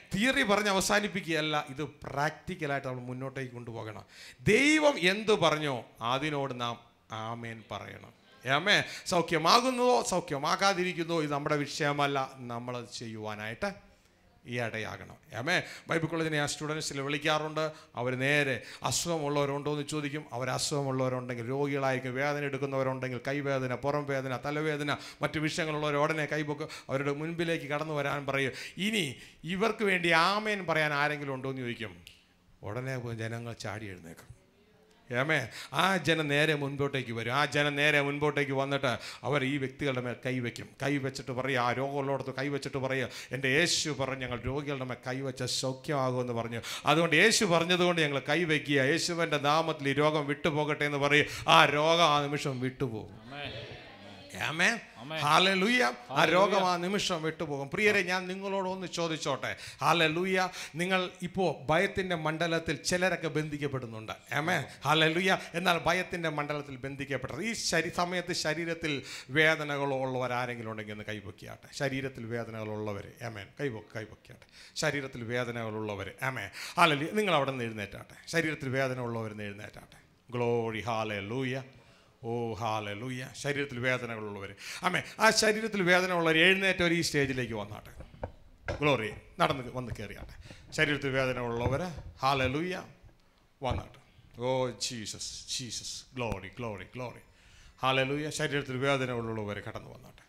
Theory പറഞ്ഞ് അവസാനിപ്പിക്കുകയല്ല ഇത് പ്രാക്ടിക്കലായിട്ട് നമ്മൾ മുന്നോട്ടേക്ക് കൊണ്ടുപോകണം ദൈവം എന്തു പറഞ്ഞോ അതിനോട് നാം ആമേൻ പറയണം ആമേ സൗഖ്യമാകുന്നതോ സൗഖ്യമാകാതിരിക്കുന്നതോ ഇത് നമ്മുടെ വിഷയമല്ല നമ്മളത് ചെയ്യുവാനായിട്ട് ഈ ഇടയാകണം ആമേ ബൈബിൾ കോളേജിനെ ആ സ്റ്റുഡൻസിൽ വിളിക്കാറുണ്ട് അവർ നേരെ അസുഖമുള്ളവരുണ്ടോ എന്ന് ചോദിക്കും അവർ അസുഖമുള്ളവരുണ്ടെങ്കിൽ രോഗികളായിരിക്കും വേദന എടുക്കുന്നവരുണ്ടെങ്കിൽ കൈവേദന പുറം വേദന തലവേദന മറ്റു വിഷയങ്ങളുള്ളവർ ഉടനെ കൈപൊക്ക് അവരുടെ മുൻപിലേക്ക് കടന്നു വരാൻ പറയും ഇനി ഇവർക്ക് വേണ്ടി ആമേൻ പറയാൻ ആരെങ്കിലും ഉണ്ടോ എന്ന് ചോദിക്കും ഉടനെ ജനങ്ങൾ ചാടി എഴുന്നേക്കും ഏമേ ആ ജനം നേരെ മുൻപോട്ടേക്ക് വരും ആ ജനം നേരെ മുൻപോട്ടേക്ക് വന്നിട്ട് അവർ ഈ വ്യക്തികളുടെ മേൽ കൈവയ്ക്കും കൈവച്ചിട്ട് പറയുക ആ രോഗമുള്ളടത്ത് കൈവച്ചിട്ട് പറയുക എൻ്റെ യേശു പറഞ്ഞ് ഞങ്ങൾ രോഗികളുടെ മേൽ കൈവച്ച സൗഖ്യമാകുമെന്ന് പറഞ്ഞു അതുകൊണ്ട് യേശു പറഞ്ഞതുകൊണ്ട് ഞങ്ങൾ കൈവയ്ക്കുക യേശുവിൻ്റെ നാമത്തിൽ ഈ രോഗം വിട്ടുപോകട്ടെ എന്ന് പറയും ആ രോഗം ആ നിമിഷം വിട്ടുപോകും ആമേൻ ഹാലലൂയ ആ രോഗം ആ നിമിഷം വിട്ടുപോകും പ്രിയരെ ഞാൻ നിങ്ങളോട് ഒന്ന് ചോദിച്ചോട്ടെ ഹാലലൂയ നിങ്ങൾ ഇപ്പോൾ ഭയത്തിൻ്റെ മണ്ഡലത്തിൽ ചിലരൊക്കെ ബന്ധിക്കപ്പെടുന്നുണ്ട് ആമേ ഹാലലൂയ എന്നാൽ ഭയത്തിൻ്റെ മണ്ഡലത്തിൽ ബന്ധിക്കപ്പെട്ടത് ഈ ശരി സമയത്ത് ശരീരത്തിൽ വേദനകളുള്ളവർ ആരെങ്കിലും ഉണ്ടെങ്കിൽ ഒന്ന് കൈപൊക്കിയാട്ടെ ശരീരത്തിൽ വേദനകളുള്ളവർ ആമേൻ കൈപൊക്കി കൈപൊക്കിയാട്ടെ ശരീരത്തിൽ വേദനകളുള്ളവർ ആമേ ഹാലലൂയ നിങ്ങൾ അവിടെ നിന്ന് എഴുന്നേറ്റാട്ടെ ശരീരത്തിൽ വേദന ഉള്ളവർ എഴുന്നേറ്റാട്ടെ ഗ്ലോറി ഹാല ലൂയ ഓ ഹാല ലൂയ ശരീരത്തിൽ വേദനകളുള്ളവർ അമ്മേ ആ ശരീരത്തിൽ വേദന ഉള്ളവർ എഴുന്നേറ്റവർ ഈ സ്റ്റേജിലേക്ക് വന്നാട്ടെ ഗ്ലോറി നടന്ന് വന്ന് കയറിയാട്ടെ ശരീരത്തിൽ വേദന ഉള്ളവർ ഹാല ലൂയ വന്നാട്ടെ O Jesus Jesus glory glory glory hallelujah ശരീരത്തിൽ വേദന ഉള്ളവർ കടന്നു വന്നാട്ടെ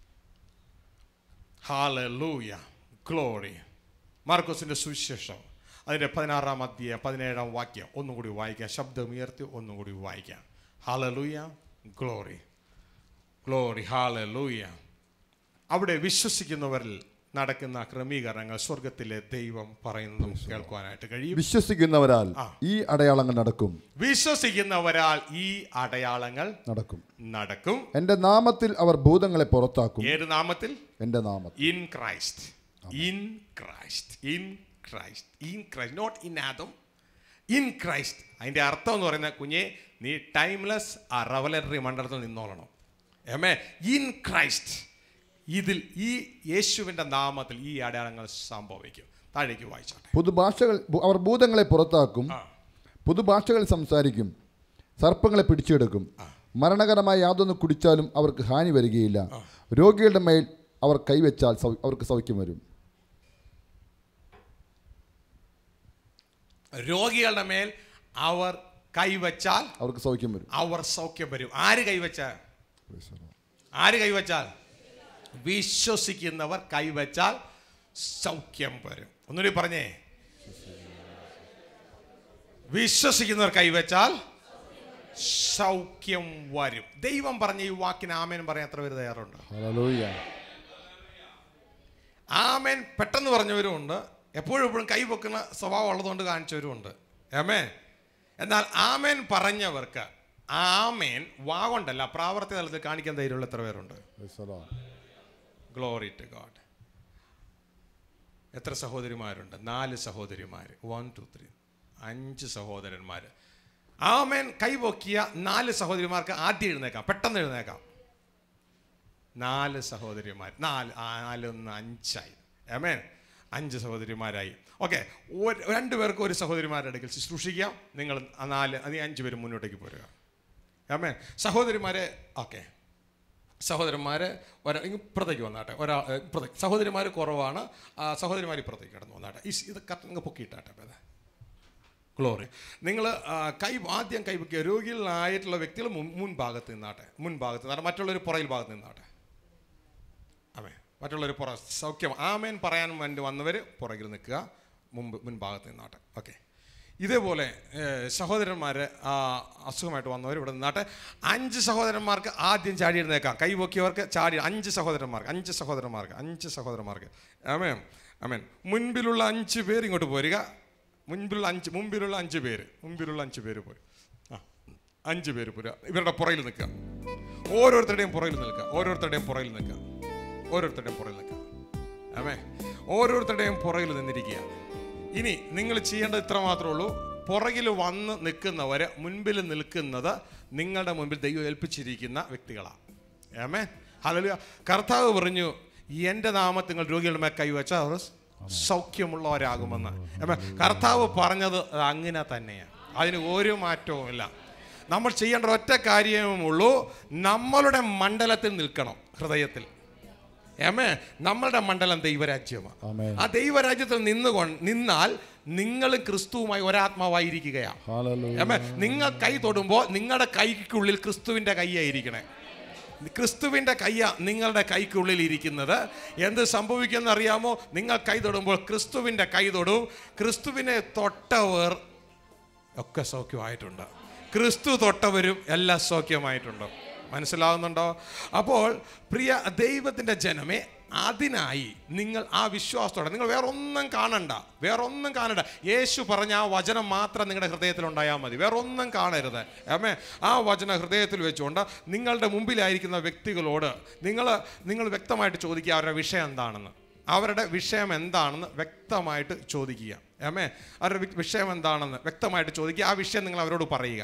ഹാല ലൂയ ഗ്ലോറി മാർക്കോസിൻ്റെ സുവിശേഷം അതിൻ്റെ പതിനാറാം അധ്യായം പതിനേഴാം വാക്യം ഒന്നും കൂടി വായിക്കാം ശബ്ദമുയർത്തി ഒന്നും കൂടി വായിക്കാം ഹാലലൂയ ഗ്ലോറി ഗ്ലോറി ഹാലലൂയ അവിടെ വിശ്വസിക്കുന്നവരിൽ നടക്കുന്ന ക്രമീകരണങ്ങൾ സ്വർഗത്തിലെ ദൈവം പറയുന്നതും കേൾക്കുവാനായിട്ട് കഴിയും വിശ്വസിക്കുന്നവരാൽ ഈ അടയാളങ്ങൾ നടക്കും വിശ്വസിക്കുന്നവരാൽ ഈ അടയാളങ്ങൾ നടക്കും നടക്കും എൻ്റെ നാമത്തിൽ അവർ ഭൂതങ്ങളെ പുറത്താക്കും ഏത് നാമത്തിൽ എൻ്റെ നാമത്തിൽ in Christ in Christ in Christ in Christ not in Adam in Christ അതിൻ്റെ അർത്ഥം എന്ന് പറയുന്ന കുഞ്ഞെ നീ ടൈംലെസ് ആ റവലറി മണ്ഡലത്തിൽ നിന്നോളണം ഏമേ ഇൻ ക്രൈസ്റ്റ് ഇതിൽ ഈ യേശുവിൻ്റെ നാമത്തിൽ ഈ അടയാളങ്ങൾ സംഭവിക്കും താഴേക്ക് വായിച്ചോട്ടെ പുതുഭാഷകൾ ഭൂ- അവർ ഭൂതങ്ങളെ പുറത്താക്കും ആ പുതുഭാഷകൾ സംസാരിക്കും സർപ്പങ്ങളെ പിടിച്ചെടുക്കും മരണകരമായ യാതൊന്ന് കുടിച്ചാലും അവർക്ക് ഹാനി വരികയില്ല രോഗികളുടെ മേൽ അവർ കൈവച്ചാൽ സൗ- അവർക്ക് സൗഖ്യം വരും രോഗികളുടെ മേൽ അവർ കൈവച്ചാൽ അവർക്ക് സൗഖ്യം വരും അവർ സൗഖ്യം വരും ആര് കൈവച്ച ആര് കൈവച്ചാൽ വിശ്വസിക്കുന്നവർ കൈവച്ചാൽ സൗഖ്യം വരും ഒന്നുകൂടി പറഞ്ഞേ വിശ്വസിക്കുന്നവർ കൈവച്ചാൽ സൗഖ്യം വരും ദൈവം പറഞ്ഞ ഈ വാക്കിന് ആമേൻ പറയാൻ എത്ര പേര് തയ്യാറുണ്ട് ഹല്ലേലൂയ. ആമേൻ പെട്ടെന്ന് പറഞ്ഞവരുമുണ്ട് എപ്പോഴും എപ്പോഴും കൈ വെക്കുന്ന സ്വഭാവം ഉള്ളതുകൊണ്ട് കാണിച്ചവരുമുണ്ട് ആമേൻ എന്നാൽ ആമേൻ പറഞ്ഞവർക്ക് ആമേൻ വാ കൊണ്ടല്ല പ്രാവർത്തി തലത്തിൽ കാണിക്കാൻ ധൈര്യമുള്ള എത്ര പേരുണ്ട് Praise the Lord. Glory to God എത്ര സഹോദരിമാരുണ്ട് നാല് സഹോദരിമാർ വൺ ടു ത്രീ അഞ്ച് സഹോദരന്മാർ ആമേൻ കൈപൊക്കിയ നാല് സഹോദരിമാർക്ക് ആദ്യം എഴുന്നേക്കാം പെട്ടെന്ന് എഴുന്നേക്കാം നാല് സഹോദരിമാർ നാല് ആ, നാലൊന്ന് അഞ്ചായി ആമേൻ അഞ്ച് സഹോദരിമാരായി ഓക്കെ രണ്ടുപേർക്ക് ഒരു സഹോദരിമാരുടെ അടുക്കൽ ശുശ്രൂഷിക്കാം നിങ്ങൾ ആ നാല് അത് ഈ അഞ്ച് പേരും മുന്നോട്ടേക്ക് പോരുക ആമേൻ സഹോദരിമാരെ ഓക്കെ സഹോദരന്മാർ ഒരാ ഇങ്ങ് ഇപ്പുറത്തേക്ക് വന്നാട്ടെ ഒരാ ഏ, ഇപ്പുറത്തേക്ക് സഹോദരിമാർ കുറവാണ് ആ, സഹോദരിമാർ ഇപ്പുറത്തേക്ക് കിടന്നു വന്നാട്ടെ ഈ സ് ഇത് കറക്റ്റ് ഇങ്ങ് പൊക്കിയിട്ടാട്ടെ അപ്പോൾ ഗ്ലോറി നിങ്ങൾ കൈ ആദ്യം കൈവയ്ക്കുക രോഗികളായിട്ടുള്ള വ്യക്തികൾ മുൻ മുൻഭാഗത്ത് നിന്നാട്ടെ മുൻഭാഗത്ത് നിന്നാട്ടെ മറ്റുള്ളവർ പുറയിൽ ഭാഗത്ത് നിന്നാട്ടെ അമേ മറ്റുള്ളവർ പുറ സൗഖ്യം ആമേൻ പറയാൻ വേണ്ടി വന്നവർ പുറകിൽ നിൽക്കുക മുമ്പ് മുൻഭാഗത്ത് നിന്നാട്ടെ ഓക്കെ ഇതേപോലെ സഹോദരന്മാർ അസുഖമായിട്ട് വന്നവർ ഇവിടെ നിന്നാട്ടെ അഞ്ച് സഹോദരന്മാർക്ക് ആദ്യം ചാടി എഴുന്നേക്കാം കൈ പൊക്കിയവർക്ക് ചാടി അഞ്ച് സഹോദരന്മാർക്ക് അഞ്ച് സഹോദരന്മാർക്ക് അഞ്ച് സഹോദരന്മാർക്ക് ആമേൻ ആമേൻ മുൻപിലുള്ള അഞ്ച് പേര് ഇങ്ങോട്ട് പോരുക മുൻപിലുള്ള അഞ്ച് മുമ്പിലുള്ള അഞ്ച് പേര് മുമ്പിലുള്ള അഞ്ച് പേര് പോരും ആ അഞ്ച് പേര് പോരുക ഇവരുടെ പുറകിൽ നിൽക്കുക ഓരോരുത്തരുടെയും പുറകിൽ നിൽക്കുക ഓരോരുത്തരുടെയും പുറകിൽ നിൽക്കുക ഓരോരുത്തരുടെയും പുറകിൽ നിൽക്കുക ആമേ ഓരോരുത്തരുടെയും പുറകിൽ നിന്നിരിക്കുക ഇനി നിങ്ങൾ ചെയ്യേണ്ടത് ഇത്ര മാത്രമേ ഉള്ളൂ പുറകിൽ വന്ന് നിൽക്കുന്നവർ മുൻപിൽ നിൽക്കുന്നത് നിങ്ങളുടെ മുൻപിൽ ദൈവം ഏൽപ്പിച്ചിരിക്കുന്ന വ്യക്തികളാണ് ആമേ ഹല്ലേലൂയ കർത്താവ് പറഞ്ഞു എൻ്റെ നാമത്തിൽ നിങ്ങൾ രോഗികളുടെ മേൽ കൈവച്ചാൽ അവർ സൗഖ്യമുള്ളവരാകുമെന്ന് അപ്പൊ കർത്താവ് പറഞ്ഞത് അങ്ങനെ തന്നെയാണ് അതിന് ഒരു മാറ്റവുമില്ല നമ്മൾ ചെയ്യേണ്ട ഒറ്റ കാര്യമുള്ളൂ നമ്മളുടെ മണ്ഡലത്തിൽ നിൽക്കണം ഹൃദയത്തിൽ ഏമേ നമ്മളുടെ മണ്ഡലം ദൈവരാജ്യമാണ് ആമേൻ. ആ ദൈവരാജ്യത്തിൽ നിന്നുകൊണ്ട് നിന്നാൽ നിങ്ങൾ ക്രിസ്തുവുമായി ഒരാത്മാവായിരിക്കുകയാണ് ഹല്ലേലൂയ. ഏമേ നിങ്ങൾ കൈ തൊടുമ്പോൾ നിങ്ങളുടെ കൈക്കുള്ളിൽ ക്രിസ്തുവിൻ്റെ കൈയായിരിക്കണേ ക്രിസ്തുവിൻ്റെ കയ്യ നിങ്ങളുടെ കൈക്കുള്ളിൽ ഇരിക്കുന്നത് എന്ത് സംഭവിക്കുമെന്ന് അറിയാമോ നിങ്ങൾ കൈ തൊടുമ്പോൾ ക്രിസ്തുവിൻ്റെ കൈ തൊടും ക്രിസ്തുവിനെ തൊട്ടവർ ഒക്കെ സൗഖ്യമായിട്ടുണ്ട് ക്രിസ്തു തൊട്ടവരും എല്ലാം സൗഖ്യമായിട്ടുണ്ട് മനസ്സിലാവുന്നുണ്ടോ അപ്പോൾ പ്രിയ ദൈവത്തിൻ്റെ ജനമേ അതിനായി നിങ്ങൾ ആ വിശ്വാസത്തോടെ നിങ്ങൾ വേറെ ഒന്നും കാണണ്ട വേറെ ഒന്നും കാണണ്ട യേശു പറഞ്ഞ ആ വചനം മാത്രം നിങ്ങളുടെ ഹൃദയത്തിൽ ഉണ്ടായാൽ മതി വേറെ ഒന്നും കാണരുത് അമ്മേ ആ വചനം ഹൃദയത്തിൽ വെച്ചുകൊണ്ട് നിങ്ങളുടെ മുമ്പിലായിരിക്കുന്ന വ്യക്തികളോട് നിങ്ങൾ നിങ്ങൾ വ്യക്തമായിട്ട് ചോദിക്കുക അവരുടെ വിഷയം എന്താണെന്ന് അവരുടെ വിഷയം എന്താണെന്ന് വ്യക്തമായിട്ട് ചോദിക്കുക അമ്മേ അവരുടെ വി- വിഷയം എന്താണെന്ന് വ്യക്തമായിട്ട് ചോദിക്കുക ആ വിഷയം നിങ്ങൾ അവരോട് പറയുക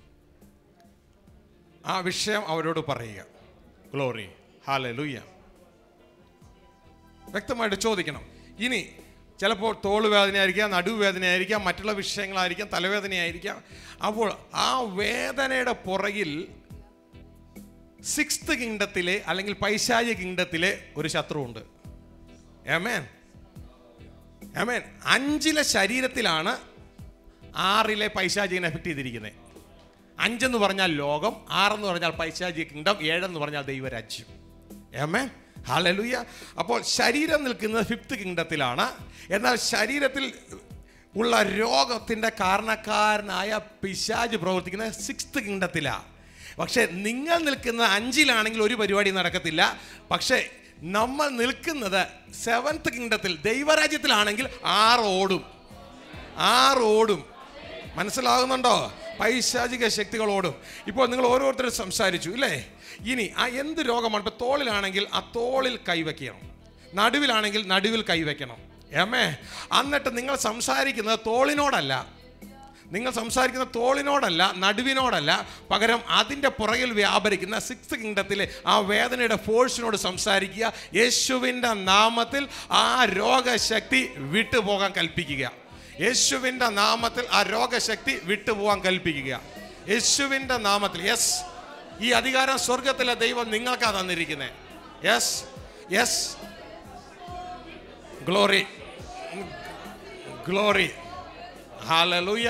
ആ വിഷയം അവരോട് പറയുക ഗ്ലോറി ഹാലെ ലുയ്യ വ്യക്തമായിട്ട് ചോദിക്കണം ഇനി ചിലപ്പോൾ തോള് വേദനയായിരിക്കാം നടുവേദനയായിരിക്കാം മറ്റുള്ള വിഷയങ്ങളായിരിക്കാം തലവേദനയായിരിക്കാം അപ്പോൾ ആ വേദനയുടെ പുറകിൽ സിക്സ്ത് കിങ്ഡത്തിലെ അല്ലെങ്കിൽ പൈശാചിക കിങ്ഡത്തിലെ ഒരു ശത്രുവുണ്ട് ഏമേൻ ഏമേൻ അഞ്ചിലെ ശരീരത്തിലാണ് ആറിലെ പൈശാചികനെ എഫക്ട് ചെയ്തിരിക്കുന്നത് അഞ്ചെന്ന് പറഞ്ഞാൽ ലോകം ആറെന്ന് പറഞ്ഞാൽ പൈശാചിക കിങ്ഡം ഏഴെന്ന് പറഞ്ഞാൽ ദൈവരാജ്യം ഏമേൻ ഹാലലുയ അപ്പോൾ ശരീരം നിൽക്കുന്നത് ഫിഫ്ത്ത് കിങ്ഡത്തിലാണ് എന്നാൽ ശരീരത്തിൽ ഉള്ള രോഗത്തിൻ്റെ കാരണക്കാരനായ പിശാജ് പ്രവർത്തിക്കുന്നത് സിക്സ്ത് കിങ്ഡത്തിലാണ് പക്ഷേ നിങ്ങൾ നിൽക്കുന്ന അഞ്ചിലാണെങ്കിൽ ഒരു പരിപാടി നടക്കത്തില്ല പക്ഷേ നമ്മൾ നിൽക്കുന്നത് സെവൻത്ത് കിങ്ഡത്തിൽ ദൈവരാജ്യത്തിലാണെങ്കിൽ ആറ് ഓടും ആറ് ഓടും മനസ്സിലാകുന്നുണ്ടോ പൈശാചിക ശക്തികളോടും ഇപ്പോൾ നിങ്ങൾ ഓരോരുത്തരും സംസാരിച്ചു ഇല്ലേ ഇനി ആ എന്ത് രോഗമാണ് ഇപ്പോൾ തോളിലാണെങ്കിൽ ആ തോളിൽ കൈവയ്ക്കണം നടുവിലാണെങ്കിൽ നടുവിൽ കൈവയ്ക്കണം ഏമേ എന്നിട്ട് നിങ്ങൾ സംസാരിക്കുന്നത് തോളിനോടല്ല നിങ്ങൾ സംസാരിക്കുന്ന തോളിനോടല്ല നടുവിനോടല്ല പകരം അതിൻ്റെ പുറകിൽ വ്യാപരിക്കുന്ന സിക്സ് കിങ്ഡത്തിലെ ആ വേദനയുടെ ഫോഴ്സിനോട് സംസാരിക്കുക യേശുവിൻ്റെ നാമത്തിൽ ആ രോഗശക്തി വിട്ടുപോകാൻ കൽപ്പിക്കുക യേശുവിൻ്റെ നാമത്തിൽ ആ രോഗശക്തി വിട്ടുപോകാൻ കൽപ്പിക്കുക യേശുവിൻ്റെ നാമത്തിൽ യെസ് ഈ അധികാരം സ്വർഗത്തിലെ ദൈവം നിങ്ങൾക്കാ തന്നിരിക്കുന്നത് yes yes glory glory hallelujah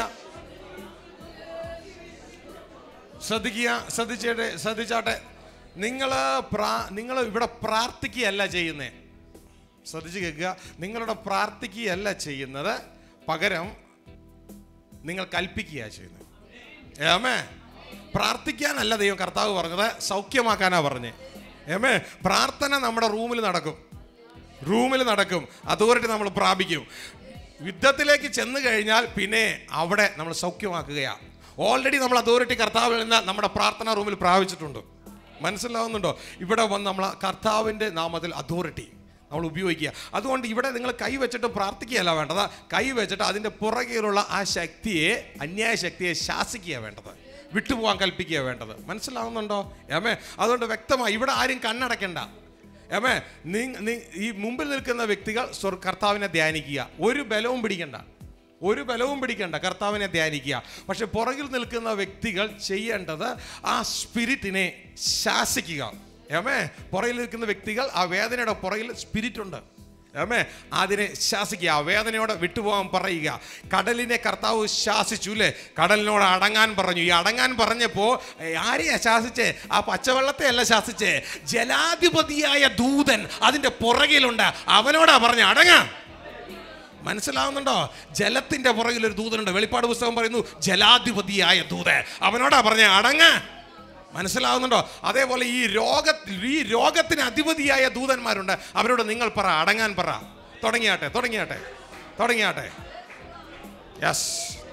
ശ്രദ്ധിക്കുക ശ്രദ്ധിച്ചേട്ടെ ശ്രദ്ധിച്ചാട്ടെ നിങ്ങൾ പ്രാ നിങ്ങൾ ഇവിടെ പ്രാർത്ഥിക്കുകയല്ല ചെയ്യുന്നേ ശ്രദ്ധിച്ച് കേൾക്കുക നിങ്ങളുടെ പ്രാർത്ഥിക്കുകയല്ല ചെയ്യുന്നത് പകരം നിങ്ങൾ കൽപ്പിക്കുക ചെയ്യുന്നത് ഏമേ പ്രാർത്ഥിക്കാനല്ല ദൈവം കർത്താവ് പറഞ്ഞത് സൗഖ്യമാക്കാനാ പറഞ്ഞേ ഏമേ പ്രാർത്ഥന നമ്മുടെ റൂമിൽ നടക്കും റൂമിൽ നടക്കും അതോറിറ്റി നമ്മൾ പ്രാപിക്കും യുദ്ധത്തിലേക്ക് ചെന്ന് കഴിഞ്ഞാൽ പിന്നെ അവിടെ നമ്മൾ സൗഖ്യമാക്കുകയാണ് ഓൾറെഡി നമ്മൾ അതോറിറ്റി കർത്താവിൽ നിന്ന് നമ്മുടെ പ്രാർത്ഥനാ റൂമിൽ പ്രാപിച്ചിട്ടുണ്ട് മനസ്സിലാവുന്നുണ്ടോ ഇവിടെ വന്ന് നമ്മൾ കർത്താവിൻ്റെ നാമത്തിൽ അതോറിറ്റി നമ്മൾ ഉപയോഗിക്കുക അതുകൊണ്ട് ഇവിടെ നിങ്ങൾ കൈ വെച്ചിട്ട് പ്രാർത്ഥിക്കുകയല്ല വേണ്ടത് കൈ വെച്ചിട്ട് അതിൻ്റെ പുറകിലുള്ള ആ ശക്തിയെ അന്യായ ശക്തിയെ ശാസിക്കുക വേണ്ടത് വിട്ടുപോകാൻ കൽപ്പിക്കുക വേണ്ടത് മനസ്സിലാവുന്നുണ്ടോ ഏമേ അതുകൊണ്ട് വ്യക്തമായി ഇവിടെ ആരും കണ്ണടയ്ക്കണ്ട ഏമേ നി നി- ഈ മുമ്പിൽ നിൽക്കുന്ന വ്യക്തികൾ സ്വർ കർത്താവിനെ ധ്യാനിക്കുക ഒരു ബലവും പിടിക്കണ്ട ഒരു ബലവും പിടിക്കണ്ട കർത്താവിനെ ധ്യാനിക്കുക പക്ഷെ പുറകിൽ നിൽക്കുന്ന വ്യക്തികൾ ചെയ്യേണ്ടത് ആ സ്പിരിറ്റിനെ ശാസിക്കുക ഏമേ പുറകിൽ നിൽക്കുന്ന വ്യക്തികൾ ആ വേദനയുടെ പുറകിൽ സ്പിരിറ്റ് ഉണ്ട് ഏമേ അതിനെ ശാസിക്കുക ആ വേദനയോടെ വിട്ടുപോകാൻ പറയുക കടലിനെ കർത്താവ് ശാസിച്ചു അല്ലേ കടലിനോട് അടങ്ങാൻ പറഞ്ഞു ഈ അടങ്ങാൻ പറഞ്ഞപ്പോൾ ആരെയാ ശാസിച്ചേ ആ പച്ചവെള്ളത്തെ അല്ല ശാസിച്ചേ ജലാധിപതിയായ ദൂതൻ അതിൻ്റെ പുറകിലുണ്ട് അവനോടാ പറഞ്ഞു അടങ്ങാം മനസ്സിലാവുന്നുണ്ടോ ജലത്തിന്റെ പുറകിൽ ഒരു ദൂതനുണ്ട് വെളിപ്പാട് പുസ്തകം പറയുന്നു ജലാധിപതിയായ ദൂതൻ അവനോടാ പറഞ്ഞ അടങ്ങ മനസ്സിലാവുന്നുണ്ടോ അതേപോലെ ഈ രോഗ ഈ രോഗത്തിന് അധിപതിയായ ദൂതന്മാരുണ്ട് അവരോട് നിങ്ങൾ പറ അടങ്ങാൻ പറ തുടങ്ങിയാട്ടെ തുടങ്ങിയാട്ടെ തുടങ്ങിയാട്ടെ yes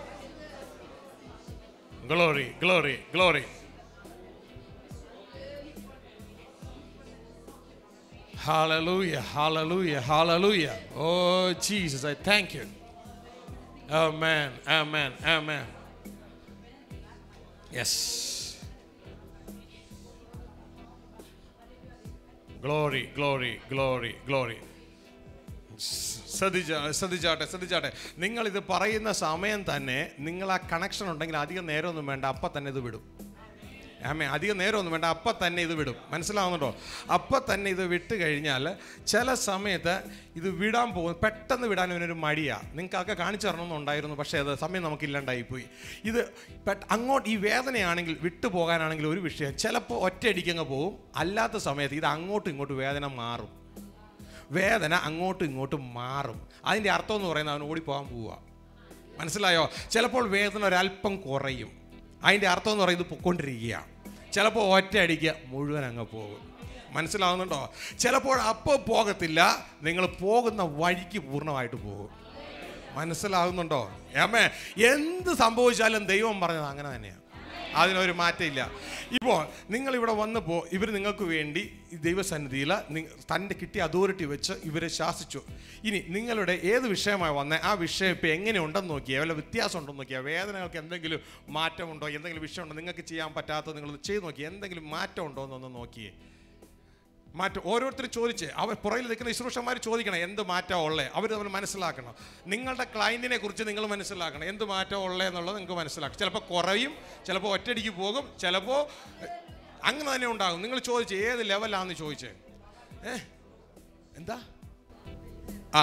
glory glory glory Hallelujah, hallelujah, hallelujah. Oh, Jesus, I thank you. Amen, amen, amen. Yes. Glory, glory, glory, glory. ശ്രദ്ധിച്ച ശ്രദ്ധിച്ചാട്ടെ ശ്രദ്ധിച്ചാട്ടെ നിങ്ങൾ ഇത് പറയുന്ന സമയം തന്നെ നിങ്ങൾ ആ കണക്ഷൻ ഉണ്ടെങ്കിൽ അധികം നേരമൊന്നും വേണ്ട അപ്പം തന്നെ ഇത് വിടും ആമേ അധികം നേരമൊന്നും വേണ്ട അപ്പം തന്നെ ഇത് വിടും മനസ്സിലാവുന്നുണ്ടോ അപ്പം തന്നെ ഇത് വിട്ട് കഴിഞ്ഞാൽ ചില സമയത്ത് ഇത് വിടാൻ പോകും പെട്ടെന്ന് വിടാൻ ഇവനൊരു മടിയാണ് നിങ്ങൾക്കൊക്കെ കാണിച്ചു തരണമെന്നുണ്ടായിരുന്നു പക്ഷേ അത് സമയം നമുക്കില്ലാണ്ടായിപ്പോയി ഇത് പെട്ട അങ്ങോട്ട് ഈ വേദനയാണെങ്കിൽ വിട്ടു പോകാനാണെങ്കിൽ ഒരു വിഷയം ചിലപ്പോൾ ഒറ്റയടിക്കങ്ങ് പോകും അല്ലാത്ത സമയത്ത് ഇത് അങ്ങോട്ടും ഇങ്ങോട്ടും വേദന മാറും വേദന അങ്ങോട്ടും ഇങ്ങോട്ടും മാറും അതിൻ്റെ അർത്ഥം എന്ന് പറയുന്നത് അവൻ ഓടിപ്പോകാൻ പോവുക മനസ്സിലായോ ചിലപ്പോൾ വേദന ഒരല്പം കുറയും അതിൻ്റെ അർത്ഥം എന്ന് പറയുന്നത് പൊയ്ക്കൊണ്ടിരിക്കുക ചിലപ്പോൾ ഒറ്റയടിക്കുക മുഴുവൻ അങ്ങ് പോകും മനസ്സിലാവുന്നുണ്ടോ ചിലപ്പോൾ അപ്പോൾ പോകത്തില്ല നിങ്ങൾ പോകുന്ന വഴിക്ക് പൂർണ്ണമായിട്ട് പോകും മനസ്സിലാകുന്നുണ്ടോ ഏമേ എന്ത് സംഭവിച്ചാലും ദൈവം പറഞ്ഞത് അങ്ങനെ തന്നെയാണ് അതിനൊരു മാറ്റമില്ല ഇപ്പോൾ നിങ്ങളിവിടെ വന്നപ്പോൾ ഇവർ നിങ്ങൾക്ക് വേണ്ടി ഈ ദൈവസന്നിധിയിൽ തൻ്റെ കിട്ടിയ അതോറിറ്റി വെച്ച് ഇവരെ ശാസിച്ചു ഇനി നിങ്ങളുടെ ഏത് വിഷയമായി വന്നേ ആ വിഷയം ഇപ്പോൾ എങ്ങനെയുണ്ടെന്ന് നോക്കിയാൽ വല്ല വ്യത്യാസം ഉണ്ടോ നോക്കിയാൽ വേദനകൾക്ക് എന്തെങ്കിലും മാറ്റമുണ്ടോ എന്തെങ്കിലും വിഷയമുണ്ടോ നിങ്ങൾക്ക് ചെയ്യാൻ പറ്റാത്തത് നിങ്ങൾ ചെയ്ത് നോക്കി എന്തെങ്കിലും മാറ്റം ഉണ്ടോ എന്നൊന്ന് നോക്കിയേ മാറ്റം ഓരോരുത്തർ ചോദിച്ച് അവർ പുറകിൽ നിൽക്കുന്ന ശുശ്രൂഷന്മാർ ചോദിക്കണം എന്ത് മാറ്റം ഉള്ളേ അവർ തമ്മിൽ മനസ്സിലാക്കണം നിങ്ങളുടെ ക്ലയൻറ്റിനെ കുറിച്ച് നിങ്ങൾ മനസ്സിലാക്കണം എന്ത് മാറ്റം ഉള്ളേ എന്നുള്ളത് നിങ്ങൾക്ക് മനസ്സിലാക്കണം ചിലപ്പോൾ കുറയും ചിലപ്പോൾ ഒറ്റയടിക്ക് പോകും ചിലപ്പോൾ അങ്ങനെ തന്നെ ഉണ്ടാകും നിങ്ങൾ ചോദിച്ച് ഏത് ലെവലാണെന്ന് ചോദിച്ചേ ഏ എന്താ ആ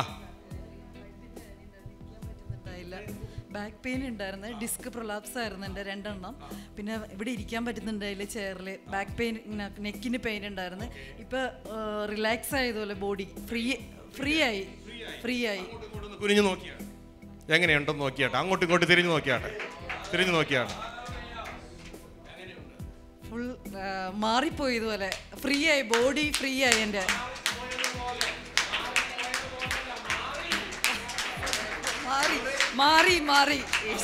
പറ്റുന്നുണ്ടായില്ല ബാക്ക് പെയിൻ ഉണ്ടായിരുന്നു ഡിസ്ക് പ്രൊലാപ്സ് ആയിരുന്നു എൻ്റെ രണ്ടെണ്ണം പിന്നെ ഇവിടെ ഇരിക്കാൻ പറ്റുന്നുണ്ടായില്ല ചെയറിൽ ബാക്ക് പെയിൻ നെക്കിന് പെയിൻ ഉണ്ടായിരുന്നു ഇപ്പൊ റിലാക്സ് ആയതുപോലെ ബോഡി ഫ്രീ ഫ്രീ ആയി ഫ്രീ ആയി അങ്ങോട്ടും ഇങ്ങോട്ടും ഒന്ന് കുനിഞ്ഞു നോക്കിയാട്ടെ എങ്ങനെയുണ്ടെന്ന് നോക്കിയാട്ടെ അങ്ങോട്ടും ഇങ്ങോട്ടും തിരിഞ്ഞു നോക്കിയാട്ടെ തിരിഞ്ഞു നോക്കിയാട്ടെ ഫുൾ മാറിപ്പോയി ഇതുപോലെ ഫ്രീ ആയി ബോഡി ഫ്രീ ആയി എൻ്റെ മാറി മാറി മാറി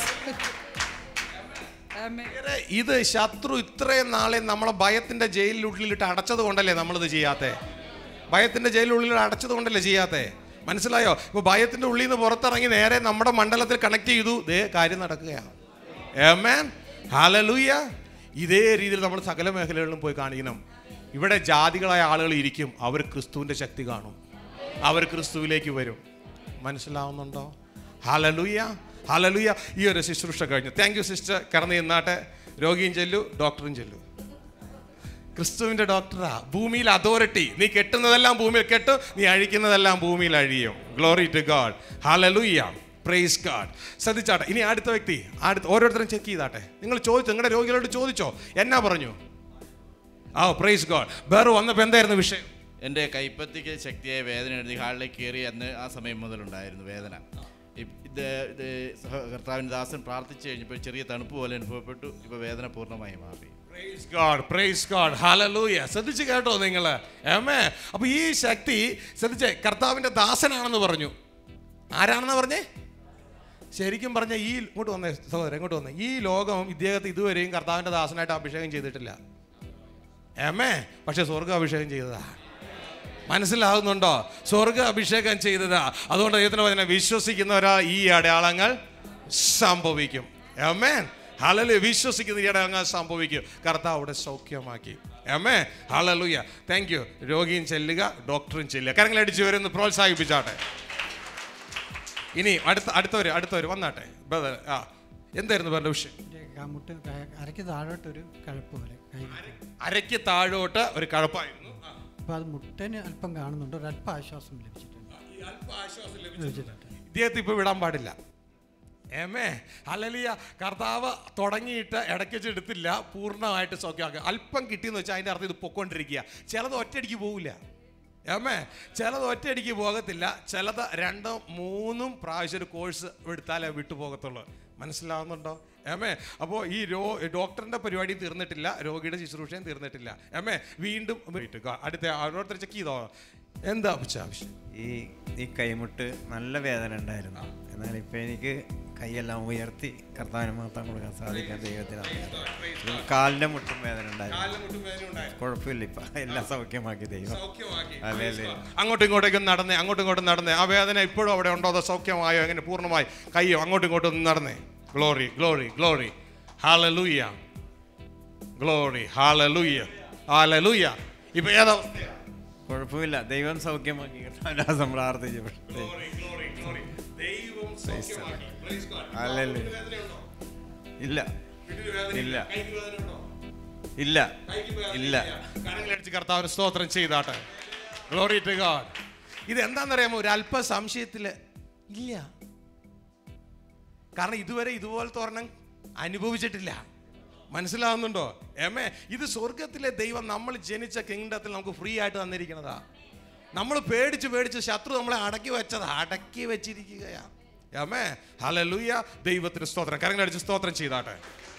ആമേൻ. വേറെ ഇത് ശത്രു ഇത്രയും നാളെ നമ്മളെ ഭയത്തിന്റെ ജയിലിനുള്ളിലിട്ട് അടച്ചത് കൊണ്ടല്ലേ നമ്മളിത് ചെയ്യാത്തെ ഭയത്തിന്റെ ജയിലിനുള്ളിൽ അടച്ചത് കൊണ്ടല്ലേ ചെയ്യാത്തെ മനസ്സിലായോ ഇപ്പൊ ഭയത്തിന്റെ ഉള്ളിൽ നിന്ന് പുറത്തിറങ്ങി നേരെ നമ്മുടെ മണ്ഡലത്തിൽ കണക്ട് ചെയ്തു ദേ കാര്യം നടക്കുകയാണ് ഏമേൻ ഹാലലൂയ ഇതേ രീതിയിൽ നമ്മൾ സകല മേഖലകളിലും പോയി കാണിക്കണം ഇവിടെ ജാതികളായ ആളുകൾ ഇരിക്കും അവർ ക്രിസ്തുവിന്റെ ശക്തി കാണും അവർ ക്രിസ്തുവിലേക്ക് വരും മനസ്സിലാവുന്നുണ്ടോ ഹലലുയ ഹലലുയ ഈ ഒരു ശുശ്രൂഷ കഴിഞ്ഞു താങ്ക് യു സിസ്റ്റർ കടന്നു നിന്നാട്ടെ രോഗിയും ചെല്ലു ഡോക്ടറും ചെല്ലു ക്രിസ്തുവിന്റെ ഡോക്ടറാ ഭൂമിയിൽ അതോറിറ്റി നീ കെട്ടുന്നതെല്ലാം ഭൂമിയിൽ കെട്ടും നീ അഴിക്കുന്നതെല്ലാം ഭൂമിയിൽ അഴിയും glory to God hallelujah praise God ശ്രദ്ധിച്ചാട്ടെ ഇനി അടുത്ത വ്യക്തി അടുത്ത ഓരോരുത്തരും ചെക്ക് ചെയ്താട്ടെ നിങ്ങൾ ചോദിച്ചു നിങ്ങളുടെ രോഗികളോട് ചോദിച്ചോ എന്നാ പറഞ്ഞു ആ പ്രൈസ് ഗാഡ് വേറെ വന്നപ്പോൾ എന്തായിരുന്നു വിഷയം എൻ്റെ കൈപ്പത്തിക്ക് ശക്തിയായ വേദന എഴുതി ഹാളിലേക്ക് കയറി അന്ന് ആ സമയം മുതലുണ്ടായിരുന്നു വേദന ഇപ് ഇത് ഇത് സഹ- കർത്താവിൻ്റെ ദാസൻ പ്രാർത്ഥിച്ചു കഴിഞ്ഞപ്പോൾ ചെറിയ തണുപ്പ് പോലെ അനുഭവപ്പെട്ടു ഇപ്പോൾ വേദന പൂർണ്ണമായി മാറി praise God praise God hallelujah ശ്രദ്ധിച്ച് കേട്ടോ നിങ്ങൾ ഏമേ അപ്പോൾ ഈ ശക്തി ശ്രദ്ധിച്ചേ കർത്താവിൻ്റെ ദാസനാണെന്ന് പറഞ്ഞു ആരാണെന്ന് പറഞ്ഞേ ശരിക്കും പറഞ്ഞ ഈ ഇങ്ങോട്ട് വന്നേ സഹോദരൻ ഇങ്ങോട്ട് വന്നേ ഈ ലോകം ഇദ്ദേഹത്തെ ഇതുവരെയും കർത്താവിൻ്റെ ദാസനായിട്ട് അഭിഷേകം ചെയ്തിട്ടില്ല ഏമേ പക്ഷെ സ്വർഗ അഭിഷേകം ചെയ്തതാ മനസ്സിലാകുന്നുണ്ടോ സ്വർഗ അഭിഷേകം ചെയ്തതാ അതുകൊണ്ട് ദൈവത്തിന് പറഞ്ഞ വിശ്വസിക്കുന്നവരാ ഈ അടയാളങ്ങൾ സംഭവിക്കും ഏമേൻ ഹലലു വിശ്വസിക്കുന്ന ഈ അടയാളങ്ങൾ സംഭവിക്കും കർത്താവ് അവിടെ സൗഖ്യമാക്കി ഏമേ ഹലലുയ താങ്ക് യു രോഗിയും ചെല്ലുക ഡോക്ടറും ചെല്ലുക കരങ്ങളടിച്ച് വരുന്ന പ്രോത്സാഹിപ്പിച്ചാട്ടെ ഇനി അടുത്ത അടുത്തവർ അടുത്തവർ വന്നാട്ടെ ബ്രദർ ആ എന്തായിരുന്നു പറഞ്ഞ വിഷയം എൻ്റെ മുട്ട് അരയ്ക്ക് താഴോട്ടൊരു കഴപ്പ് പോലെ കൈ അരയ്ക്ക് താഴോട്ട് ഒരു കഴപ്പായിരുന്നു ആ. അപ്പോൾ അത് മുട്ടന് അല്പം കാണുന്നുണ്ട് ഒരു അല്പം ആശ്വാസം ലഭിച്ചിട്ടുണ്ട് ലഭിച്ചിട്ടുണ്ട് ഇദ്ദേഹത്തെ ഇപ്പോൾ വിടാൻ പാടില്ല ഏമേ അല്ലലിയ കർത്താവ് തുടങ്ങിയിട്ട് ഇടയ്ക്ക് വെച്ച് എടുത്തില്ല പൂർണ്ണമായിട്ട് സൗഖ്യമാക്കുക അല്പം കിട്ടിയെന്ന് വെച്ചാൽ അതിൻ്റെ അർത്ഥം ഇത് പൊക്കോണ്ടിരിക്കുക ചിലത് ഒറ്റയടിക്ക് പോവില്ല ഏമേ ചിലത് ഒറ്റയടിക്ക് പോകത്തില്ല ചിലത് രണ്ടും മൂന്നും പ്രാവശ്യം ഒരു കോഴ്സ് എടുത്താലേ വിട്ടു പോകത്തുള്ളൂ മനസ്സിലാവുന്നുണ്ടോ ഏമേ അപ്പോൾ ഈ രോ ഡോക്ടറിൻ്റെ പരിപാടി തീർന്നിട്ടില്ല രോഗിയുടെ ശുശ്രൂഷയും തീർന്നിട്ടില്ല ഏമേ വീണ്ടും വീട്ടുക അടുത്ത ഓരോരുത്തർ ചെക്ക് ചെയ്തോ എന്താ ആവശ്യം ഈ ഈ കൈമുട്ട് നല്ല വേദന ഉണ്ടായിരുന്നു എന്നാൽ ഇപ്പം എനിക്ക് കൈയെല്ലാം ഉയർത്തി കർത്താവിന് മാത്രം കൊടുക്കാൻ സാധിക്കാൻ ദൈവത്തിന് കാലിൻ്റെ മുട്ടും വേദന ഉണ്ടായിരുന്നു കുഴപ്പമില്ല ഇപ്പം എല്ലാം സൗഖ്യമാക്കി ദൈവം അല്ലേ അല്ലേ അങ്ങോട്ടും ഇങ്ങോട്ടേക്കും നടന്നേ അങ്ങോട്ടും ഇങ്ങോട്ടും നടന്നേ ആ വേദന ഇപ്പോഴും അവിടെ ഉണ്ടോ അതോ സൗഖ്യമായോ എങ്ങനെ പൂർണ്ണമായി കയ്യോ അങ്ങോട്ടും ഇങ്ങോട്ടും ഒന്ന് നടന്നേ glory glory glory hallelujah glory hallelujah hallelujah ഇപ്പൊ ഏതവസ്ഥയാ കുഴപ്പമില്ല ദൈവം സൗഖ്യമാക്കി കർത്താവിനെ പ്രാർത്ഥിച്ചു glory glory Praise the Lord. സൗഖ്യമാക്കി. Praise God. Hallelujah. വീട്ടിൽ വേദനയുണ്ടോ? ഇല്ല വീട്ടിൽ വേദനയില്ല. ഇല്ല. കൈക്ക് വേദനയുണ്ടോ? ഇല്ല കൈക്ക് വേദനയില്ല. ഇല്ല കരങ്ങളടിച്ച് കർത്താവിന് സ്തോത്രം ചെയ്താട്ടെ ഗ്ലോറി ടു ഗാഡ് ഇത് എന്താണെന്നറിയാമോ ഒരു അല്പ സംശയത്തില് ഇല്ല കാരണം ഇതുവരെ ഇതുപോലത്തെ ഒരെണ്ണം അനുഭവിച്ചിട്ടില്ല മനസ്സിലാവുന്നുണ്ടോ എമേ ഇത് സ്വർഗത്തിലെ ദൈവം നമ്മൾ ജനിച്ച കിങ്ഡത്തിൽ നമുക്ക് ഫ്രീ ആയിട്ട് തന്നിരിക്കുന്നതാ നമ്മൾ പേടിച്ച് പേടിച്ച് ശത്രു നമ്മളെ അടക്കി വെച്ചതാ അടക്കി വെച്ചിരിക്കുകയാ എമേ ഹലലൂയ ദൈവത്തിന് സ്തോത്രം കരങ്ങളടിച്ച് സ്തോത്രം ചെയ്താട്ടെ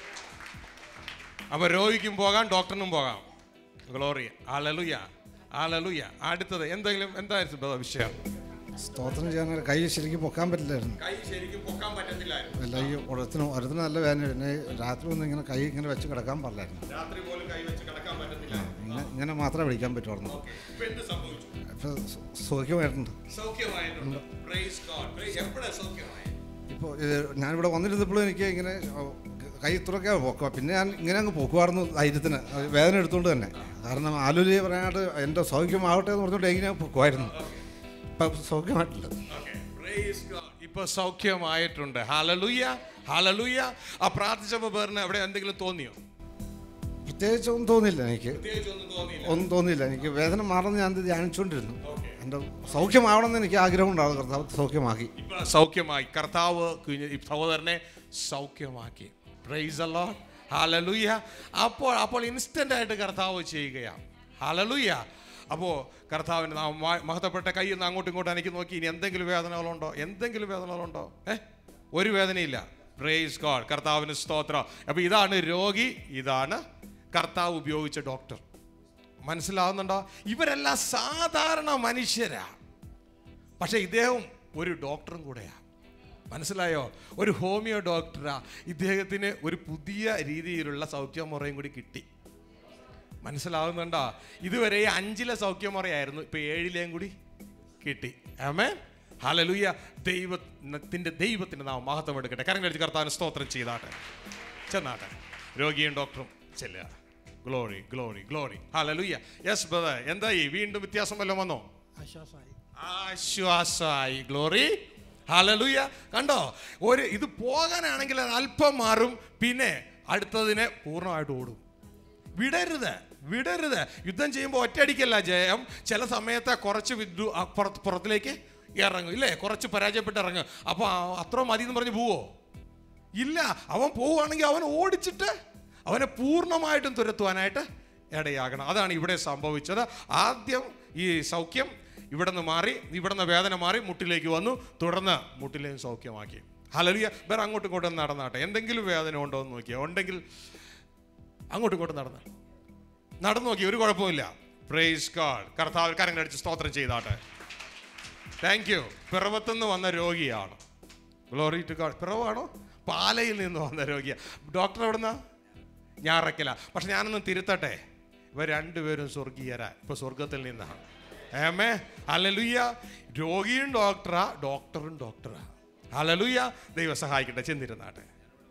അപ്പോൾ രോഗിക്കും പോകാം ഡോക്ടറിനും പോകാം ഗ്ലോറി ഹലലുയ ഹലലുയ അടുത്തത് എന്തെങ്കിലും എന്തായിരുന്നു വിഷയം സ്തോത്രം ചെയ്യാൻ കൈ ശരിക്കും പൊക്കാൻ പറ്റില്ലായിരുന്നു കൈ ശരിക്കും പൊക്കാൻ പറ്റത്തില്ലായിരുന്നു അല്ല ഈ ഉടത്തിന് ഉടത്തിന് നല്ല വേദന പിന്നെ രാത്രി ഒന്നും ഇങ്ങനെ കൈ ഇങ്ങനെ വെച്ച് കിടക്കാൻ പാടില്ലായിരുന്നു രാത്രി പോലും കൈ വെച്ച് കിടക്കാൻ പറ്റത്തില്ല ഇങ്ങനെ ഇങ്ങനെ മാത്രമേ പിടിക്കാൻ പറ്റുമായിരുന്നു ഇപ്പൊ എന്ത് സംഭവിച്ചു ഇപ്പം സുഖമായിട്ടുണ്ട് സൗഖ്യമായിട്ടുണ്ട് Praise God. Praise- എപ്പോഴാ സൗഖ്യമായി ഇപ്പോൾ ഞാനിവിടെ വന്നിരുന്നപ്പോഴും എനിക്ക് ഇങ്ങനെ ഓ, കൈ ഇത്രയൊക്കെ പൊക്കുക പിന്നെ ഞാൻ ഇങ്ങനെ അങ്ങ് പൊക്കുമായിരുന്നു ധൈര്യത്തിന് അത് വേദന എടുത്തുകൊണ്ട് തന്നെ കാരണം ആലുലി പറയാനായിട്ട് എൻ്റെ സൗഖ്യമാവട്ടെ എന്ന് പറഞ്ഞുകൊണ്ട് എങ്ങനെ പൊക്കുമായിരുന്നു ഇപ്പം സൗഖ്യമായിട്ടില്ല Okay. Praise God. ഇപ്പൊ സൗഖ്യമായിട്ടുണ്ട് ഹാലലുയ ഹാലലുയ ആ പ്രാർത്ഥിച്ചപ്പോ പേരിന് എവിടെ എന്തെങ്കിലും തോന്നിയോ പ്രത്യേകിച്ച് ഒന്നും തോന്നിയില്ല എനിക്ക് പ്രത്യേകിച്ച് ഒന്നും തോന്നിയില്ല ഒന്നും തോന്നിയില്ല എനിക്ക് വേദന മാറുന്ന ഞാൻ ഇത് ധ്യാനിച്ചുകൊണ്ടിരുന്നു എൻ്റെ സൗഖ്യമാവണമെന്ന് എനിക്ക് ആഗ്രഹം ഉണ്ടാവും കർത്താവ് സൗഖ്യമാക്കി ഇപ്പൊ സൗഖ്യമായി കർത്താവ് കുഞ്ഞ് ഈ സഹോദരനെ സൗഖ്യമാക്കി പ്രൈസ് അല്ലോ ഹാലലുയ്യ അപ്പോൾ അപ്പോൾ ഇൻസ്റ്റന്റ് ആയിട്ട് കർത്താവ് ചെയ്യുകയാണ് ഹാലലുയ്യ അപ്പോൾ കർത്താവിന് നാം മ- മഹത്വപ്പെട്ട കൈ ഒന്ന് അങ്ങോട്ടും ഇങ്ങോട്ടും എനിക്ക് നോക്കി ഇനി എന്തെങ്കിലും വേദനകളുണ്ടോ എന്തെങ്കിലും വേദനകളുണ്ടോ ഏ ഒരു വേദനയില്ല പ്രൈസ് ഗോഡ് കർത്താവിന് സ്തോത്രം അപ്പോൾ ഇതാണ് രോഗി ഇതാണ് കർത്താവ് ഉപയോഗിച്ച ഡോക്ടർ മനസ്സിലാവുന്നുണ്ടോ ഇവരെല്ലാം സാധാരണ മനുഷ്യരാ പക്ഷേ ഇദ്ദേഹം ഒരു ഡോക്ടറും കൂടെയാണ് മനസ്സിലായോ ഒരു ഹോമിയോ ഡോക്ടറാ ഇദ്ദേഹത്തിന് ഒരു പുതിയ രീതിയിലുള്ള സൗഖ്യമുറയും കൂടി കിട്ടി മനസ്സിലാവുന്നുണ്ടോ ഇതുവരെ ഈ അഞ്ചിലെ സൗഖ്യമുറയായിരുന്നു ഇപ്പൊ ഏഴിലെയും കൂടി കിട്ടി ആമേ ഹലലുയ ദൈവത്തിൻ്റെ ദൈവത്തിൻ്റെ നാം മഹത്വം എടുക്കട്ടെ കരം കഴിച്ച് കർത്താവിന് സ്തോത്രം ചെയ്താട്ടെ ചെന്നാട്ടെ രോഗിയും ഡോക്ടറും ചെല്ലുക glory glory glory hallelujah yes brother എന്തായി വീണ്ടും വ്യത്യാസം വല്ലതും വന്നോ ആശ്വാസമായി ആശ്വാസമായി ഗ്ലോറി ഹലലുയ കണ്ടോ ഒരു ഇത് പോകാനാണെങ്കിൽ അത് അല്പം മാറും പിന്നെ അടുത്തതിനെ പൂർണ്ണമായിട്ട് ഓടും വിടരുത് വിടരുത് യുദ്ധം ചെയ്യുമ്പോൾ ഒറ്റയടിക്കല്ല ജയം ചില സമയത്ത് കുറച്ച് വിദ്രു ആ പുറത്ത് പുറത്തിലേക്ക് ഇറങ്ങും ഇല്ലേ കുറച്ച് പരാജയപ്പെട്ട് ഇറങ്ങും അപ്പോൾ അത്ര മതി എന്ന് പറഞ്ഞ് പോവോ ഇല്ല അവൻ പോവുകയാണെങ്കിൽ അവൻ ഓടിച്ചിട്ട് അവനെ പൂർണ്ണമായിട്ടും തുരത്തുവാനായിട്ട് ഇടയാകണം അതാണ് ഇവിടെ സംഭവിച്ചത് ആദ്യം ഈ സൗഖ്യം ഇവിടെ നിന്ന് മാറി ഇവിടെ നിന്ന് വേദന മാറി മുട്ടിലേക്ക് വന്നു തുടർന്ന് മുട്ടിലേയും സൗഖ്യമാക്കി ഹലലിയ വേറെ അങ്ങോട്ടും ഇങ്ങോട്ടും നടന്നാട്ടെ എന്തെങ്കിലും വേദന ഉണ്ടോ എന്ന് നോക്കിയാൽ ഉണ്ടെങ്കിൽ അങ്ങോട്ടും ഇങ്ങോട്ടും നടന്ന് നടന്നു നോക്കി ഒരു കുഴപ്പമില്ല പ്രൈസ് കാർഡ് കർത്താവ് കരങ്ങളടിച്ച് സ്തോത്രം ചെയ്താട്ടെ താങ്ക് യു പിറവത്തുനിന്ന് വന്ന രോഗിയാണ് ഗ്ലോറി ടു ഗാഡ് പിറവാണോ പാലയിൽ നിന്ന് വന്ന രോഗിയാണ് ഡോക്ടർ എവിടുന്ന ഞാറക്കല പക്ഷെ ഞാനൊന്ന് തിരുത്തട്ടെ ഇവർ രണ്ടുപേരും സ്വർഗീയരാ ഇപ്പൊ സ്വർഗത്തിൽ നിന്നാണ് ഏമേ അലലുയ്യ രോഗിയും ഡോക്ടറാ ഡോക്ടറും ഡോക്ടറാ അലലുയ്യ ദൈവം സഹായിക്കട്ടെ ചെന്നിരുന്നാട്ടെ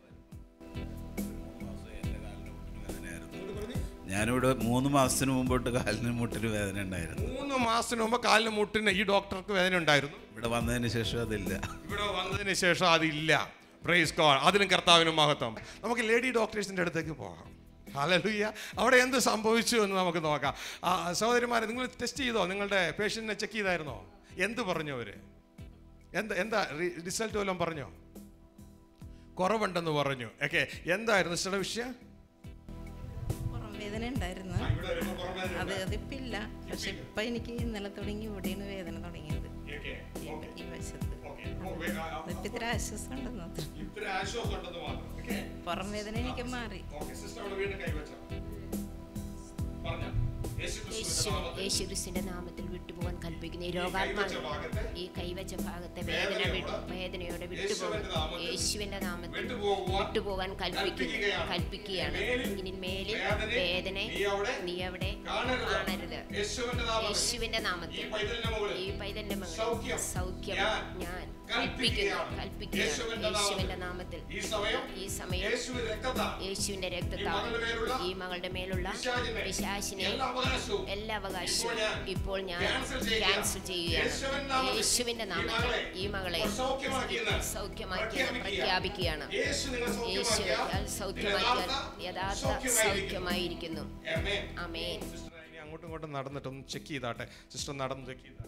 ഞാനിവിടെ മൂന്ന് മാസത്തിന് മുമ്പോട്ട് കാലിന് മുട്ടിന് വേദന ഉണ്ടായിരുന്നു മൂന്ന് മാസത്തിന് മുമ്പ് കാലിന് മുട്ടിന് ഈ ഡോക്ടർക്ക് വേദന ഉണ്ടായിരുന്നു ഇവിടെ വന്നതിന് ശേഷം അതില്ല ഇവിടെ വന്നതിന് ശേഷം അതില്ല പ്രൈസ് കോൾ അതിനും കർത്താവിനും മഹത്വം നമുക്ക് ലേഡി ഡോക്ടേഴ്സിൻ്റെ അടുത്തേക്ക് പോകാം ഹലലുയ്യ അവിടെ എന്ത് സംഭവിച്ചു എന്ന് നമുക്ക് നോക്കാം ആ സഹോദരിമാരെ നിങ്ങൾ ടെസ്റ്റ് ചെയ്തോ നിങ്ങളുടെ പേഷ്യൻറ്റിനെ ചെക്ക് ചെയ്തായിരുന്നോ എന്ത് പറഞ്ഞു അവർ എന്താ എന്താ റിസൾട്ട് വല്ലതും പറഞ്ഞോ കുറവുണ്ടെന്ന് പറഞ്ഞു ഓക്കെ എന്തായിരുന്നു സ്ഥല വിഷയം പുറം വേദന ഉണ്ടായിരുന്നു അത് അതിപ്പില്ല പക്ഷെ ഇപ്പൊ എനിക്ക് ഇന്നലെ തുടങ്ങി ഇവിടെയാണ് വേദന തുടങ്ങിയത് ഈ- ഈ വശത്ത് അതിപ്പോ ഇത്ര ആശ്വാസം ഉണ്ടെന്ന് മാത്രം. ഇത്ര ആശ്വാസം ഉണ്ടെന്ന് മാത്രം ഓക്കെ പുറം വേദന എനിക്ക് മാറി ഓക്കെ സിസ്റ്റർ അവിടെ വീണ്ടും കൈവച്ചോ പറഞ്ഞോ യേശു യേശു യേശുക്രിസ്തുവിന്റെ നാമത്തിൽ വിട്ടുപോകാൻ കൽപ്പിക്കുന്ന ഈ രോഗാത്മാവ് ഈ കൈവച്ച ഭാഗത്തെ വേദന വിട്ട് വേദനയോടെ വിട്ടുപോകാൻ യേശുവിന്റെ നാമത്തിൽ വിട്ടുപോകാൻ കൽപ്പിക്കുന്നു കൽപ്പിക്കുകയാണ് ഇനി മേലിൽ വേദന നീ അവിടെ കാണരുത് യേശുവിന്റെ നാമത്തിൽ യേശുവിന്റെ നാമത്തിൽ പൈതലിന്റെ മുകളിൽ ഈ പൈതലിന്റെ സൗഖ്യം മകളിൽ സൗഖ്യം ഞാൻ ഞാൻ കൽപ്പിക്കുന്നു കൽപ്പിക്കുകയാണ് യേശുവിന്റെ യേശുവിന്റെ നാമത്തിൽ. നാമത്തിൽ ഈ സമയം ഈ സമയം യേശുവിന്റെ രക്തത്താൽ യേശുവിന്റെ ഈ രക്തത്താൽ മകളുടെ മേലുള്ള ഈ മകളുടെ മേലുള്ള പിശാചിനെ പിശാശിനെ എല്ലാ അവകാശവും എല്ലാ അവകാശവും ഇപ്പോൾ ഞാൻ ഇപ്പോൾ ഞാൻ cancel ചെയ്യുകയാണ്. ക്യാൻസൽ ചെയ്യുകയാണ് യേശുവിൻ നാമത്തിൽ യേശുവിന്റെ ഈ നാമത്തിൽ മകളെ ഈ മകളെ സൗഖ്യമാക്കിയെന്ന് സൗഖ്യമാക്കിയെന്ന് പ്രഖ്യാപിക്കുകയാണ്. പ്രഖ്യാപിക്കുകയാണ് യേശു നിങ്ങളെ യേശു സൗഖ്യമാക്കിയാൽ സൗഖ്യമാക്കിയാൽ യഥാർത്ഥ യഥാർത്ഥ സൗഖ്യമായിരിക്കുന്നു. സൗഖ്യമായിരിക്കുന്നു ആമേൻ. അമേൻ സിസ്റ്റർ ഇനി അങ്ങോട്ടും ഇങ്ങോട്ടും നടന്നിട്ടൊന്ന് ചെക്ക് ചെയ്താട്ടെ സിസ്റ്റർ നടന്ന് ചെക്ക് ചെയ്താട്ടെ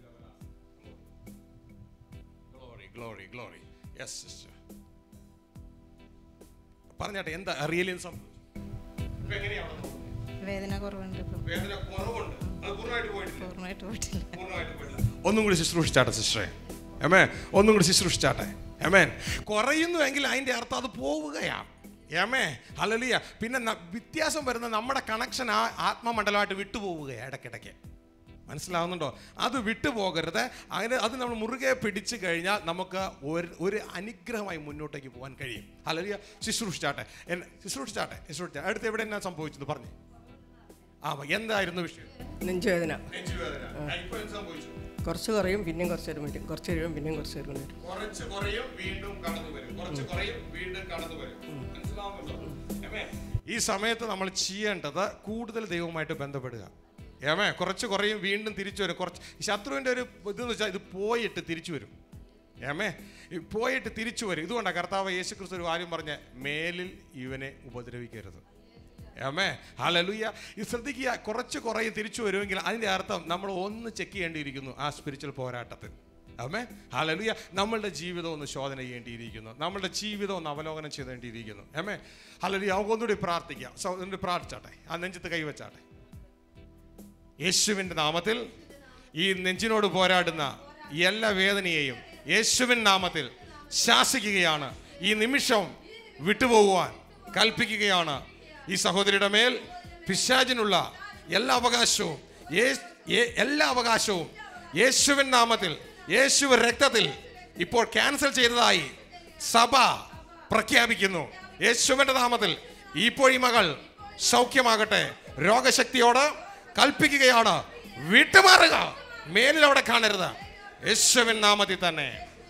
glory glory glory yes sister പറഞ്ഞാട്ടെ എന്താ റിയലി സംഭവിച്ചു ഇപ്പൊ എങ്ങനെയാ അവിടെ നോക്കുന്നത്? വേദന കുറവുണ്ട് ഇപ്പം വേദന കുറവുണ്ട് അത് പൂർണ്ണമായിട്ട് പോയിട്ടില്ല പൂർണ്ണമായിട്ട് പോയിട്ടില്ല പൂർണ്ണമായിട്ട് പോയിട്ടില്ല ഒന്നും കൂടി ശുശ്രൂഷിച്ചാട്ടെ സിസ്റ്ററെ എമേ ഒന്നും കൂടി ശുശ്രൂഷിച്ചാട്ടെ എമേൻ കുറയുന്നുവെങ്കിൽ അതിൻ്റെ അർത്ഥം അത് പോവുകയാണ് ഏമേ ഹലലിയ പിന്നെ ന- വ്യത്യാസം വരുന്ന നമ്മുടെ കണക്ഷൻ ആ ആത്മമണ്ഡലമായിട്ട് വിട്ടുപോവുകയാണ് ഇടയ്ക്കിടയ്ക്ക് മനസ്സിലാവുന്നുണ്ടോ അത് വിട്ടുപോകരുത് അങ്ങനെ അത് നമ്മൾ മുറുകെ പിടിച്ചു കഴിഞ്ഞാൽ നമുക്ക് ഒരു ഒരു അനുഗ്രഹമായി മുന്നോട്ടേക്ക് പോകാൻ കഴിയും ഹലലിയ ശുശ്രൂഷിച്ചാട്ടെ എന്നെ ശുശ്രൂഷിച്ചാട്ടെ ശുശ്രൂഷിച്ചാട്ടെ അടുത്ത് എവിടെ എന്നാ സംഭവിച്ചത് പറഞ്ഞു ആ എന്തായിരുന്നു വിഷയം നെഞ്ചുവേദന നെഞ്ചുവേദന ആ, ഇപ്പൊ എന്ത് സംഭവിച്ചു കുറച്ച് കുറയും പിന്നെയും കുറച്ച് നേരം വരും കുറച്ച് കഴിയുമ്പോൾ പിന്നെയും കുറച്ച് നേരം വരും കുറച്ച് കുറയും വീണ്ടും കടന്നു വരും കുറച്ച് കുറയും വീണ്ടും കടന്നു വരും മനസ്സിലാവുന്നുണ്ടോ ഏമേ? ഈ സമയത്ത് നമ്മൾ ചെയ്യേണ്ടത് കൂടുതൽ ദൈവവുമായിട്ട് ബന്ധപ്പെടുക ഏമേ കുറച്ച് കുറയും വീണ്ടും തിരിച്ചു വരും കുറച്ച് ഈ ശത്രുവിൻ്റെ ഒരു ഇതെന്ന് വെച്ചാൽ ഇത് പോയിട്ട് തിരിച്ചു വരും ഏമേ ഈ പോയിട്ട് തിരിച്ചു വരും ഇതുകൊണ്ടാണ് കർത്താവ് യേശു ക്രിസ്തു ഒരു കാര്യം പറഞ്ഞ മേലിൽ ഇവനെ ഉപദ്രവിക്കരുത് ഏമേ ഹലലുയ്യ ഇത് ശ്രദ്ധിക്കുക കുറച്ച് കുറയും തിരിച്ചു വരുമെങ്കിൽ അതിൻ്റെ അർത്ഥം നമ്മൾ ഒന്ന് ചെക്ക് ചെയ്യേണ്ടിയിരിക്കുന്നു ആ സ്പിരിച്വൽ പോരാട്ടത്തിൽ അമ്മേ ഹലലുയ നമ്മളുടെ ജീവിതം ഒന്ന് ശോധന ചെയ്യേണ്ടിയിരിക്കുന്നു നമ്മളുടെ ജീവിതം ഒന്ന് അവലോകനം ചെയ്തേണ്ടിയിരിക്കുന്നു അമ്മേ ഹലലുയ നമുക്ക് ഒന്നുകൂടി പ്രാർത്ഥിക്കാം സോ ഒന്നുകൂടി പ്രാർത്ഥിച്ചാട്ടെ ആ നെഞ്ചത്ത് കൈവച്ചാട്ടെ യേശുവിൻ്റെ നാമത്തിൽ ഈ നെഞ്ചിനോട് പോരാടുന്ന എല്ലാ വേദനയെയും യേശുവിൻ നാമത്തിൽ ശാസിക്കുകയാണ് ഈ നിമിഷം വിട്ടുപോകുവാൻ കൽപ്പിക്കുകയാണ് ഈ സഹോദരിയുടെ മേൽ പിശാചിനുള്ള എല്ലാ അവകാശവും യേ- യേ- എല്ലാ അവകാശവും യേശുവിൻ നാമത്തിൽ യേശു രക്തത്തിൽ ഇപ്പോൾ ക്യാൻസൽ ചെയ്തതായി സഭ പ്രഖ്യാപിക്കുന്നു യേശുവിന്റെ നാമത്തിൽ ഇപ്പോൾ ഈ മകൾ സൗഖ്യമാകട്ടെ രോഗശക്തിയോട് കൽപ്പിക്കുകയാണ് വിട്ടുമാറുക മേലിൽ അവിടെ കാണരുത് യേശുവിൻ നാമത്തിൽ തന്നെ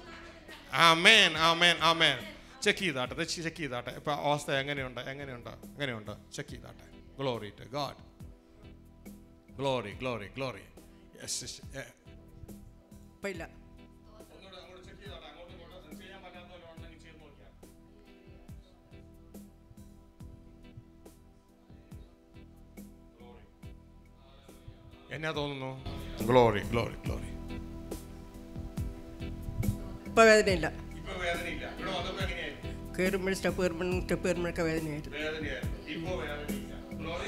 ആമേൻ ആമേൻ ആമേൻ ചെക്ക് ചെയ്താട്ടെ ചെക്ക് ചെയ്താട്ടെ ഇപ്പൊ അവസ്ഥ എങ്ങനെയുണ്ട് എങ്ങനെയുണ്ട് എങ്ങനെയുണ്ട് ചെക്ക് ചെയ്താട്ടെ glory to God glory glory glory yes ഇപ്പം ഇല്ല എന്നാ തോന്നുന്നു ഗ്ലോറി ഗ്ലോറി ഗ്ലോറി ഇപ്പം വേദനയില്ല ഇപ്പൊ വേദനയില്ല ഇവിടെ വന്നപ്പോ എങ്ങനെയായിരുന്നു കയറുമ്പോൾ സ്റ്റെപ്പ് കയറുമ്പോൾ സ്റ്റെപ്പ് കയറുമ്പോഴൊക്കെ വേദനയായിരുന്നു വേദനയായിരുന്നു ഇപ്പോ വേദനയില്ല ഗ്ലോറി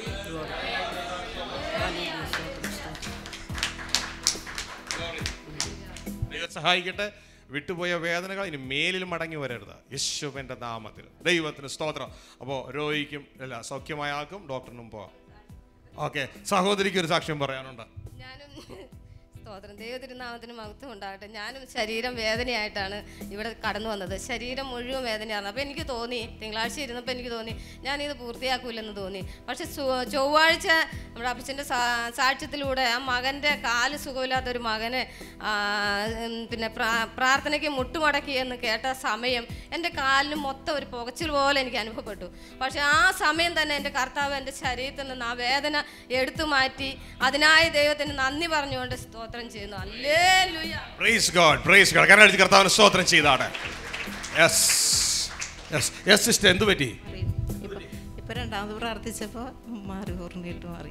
ദൈവം സഹായിക്കട്ടെ വിട്ടുപോയ വേദനകൾ ഇനി മേലിൽ മടങ്ങി വരരുത് യേശുവിൻ്റെ നാമത്തിൽ ദൈവത്തിന് സ്തോത്രം അപ്പോൾ രോഗിക്കും അല്ല സൗഖ്യമായ ആൾക്കും ഡോക്ടറിനും പോവാം ഓക്കെ സഹോദരിക്ക് ഒരു സാക്ഷ്യം പറയാനുണ്ട് ഞാനും സ്തോത്രം ദൈവത്തിരുനാമത്തിന് മഹത്വം ഉണ്ടാകട്ടെ ഞാനും ശരീരം വേദനയായിട്ടാണ് ഇവിടെ കടന്നു വന്നത് ശരീരം മുഴുവൻ വേദനയാണ് അപ്പോൾ എനിക്ക് തോന്നി തിങ്കളാഴ്ച ഇരുന്നപ്പോൾ എനിക്ക് തോന്നി ഞാനിത് പൂർത്തിയാക്കൂലെന്ന് തോന്നി പക്ഷെ ചൊ- ചൊവ്വാഴ്ച നമ്മുടെ അപ്പച്ചൻ്റെ സാ- സാക്ഷ്യത്തിലൂടെ ആ മകൻ്റെ കാല് സുഖമില്ലാത്തൊരു മകന് ആ, ഉം, പിന്നെ പ്രാ- പ്രാർത്ഥനയ്ക്ക് മുട്ടുമടക്കി എന്ന് കേട്ട സമയം എൻ്റെ കാലിന് മൊത്തം ഒരു പുകച്ചിൽ പോലെ എനിക്ക് അനുഭവപ്പെട്ടു പക്ഷെ ആ സമയം തന്നെ എൻ്റെ കർത്താവ് എൻ്റെ ശരീരത്തിൽ നിന്ന് ആ വേദന എടുത്തു മാറ്റി അതിനായി ദൈവത്തിന് നന്ദി പറഞ്ഞുകൊണ്ട് സ്തോത്രം ചെയ്യുന്നു അല്ലേ പ്രൈസ് ഗോഡ് പ്രൈസ് ഗോഡ് കാരണം അടിച്ച് കർത്താവിന് സ്തോത്രം ചെയ്താണ് യെസ് യെസ് യെസ് സിസ്റ്റർ എന്ത് പറ്റി ഇപ്പൊ ഇപ്പൊ രണ്ടാമത് പ്രാർത്ഥിച്ചപ്പോ മാറി പൂർണ്ണമായിട്ട് മാറി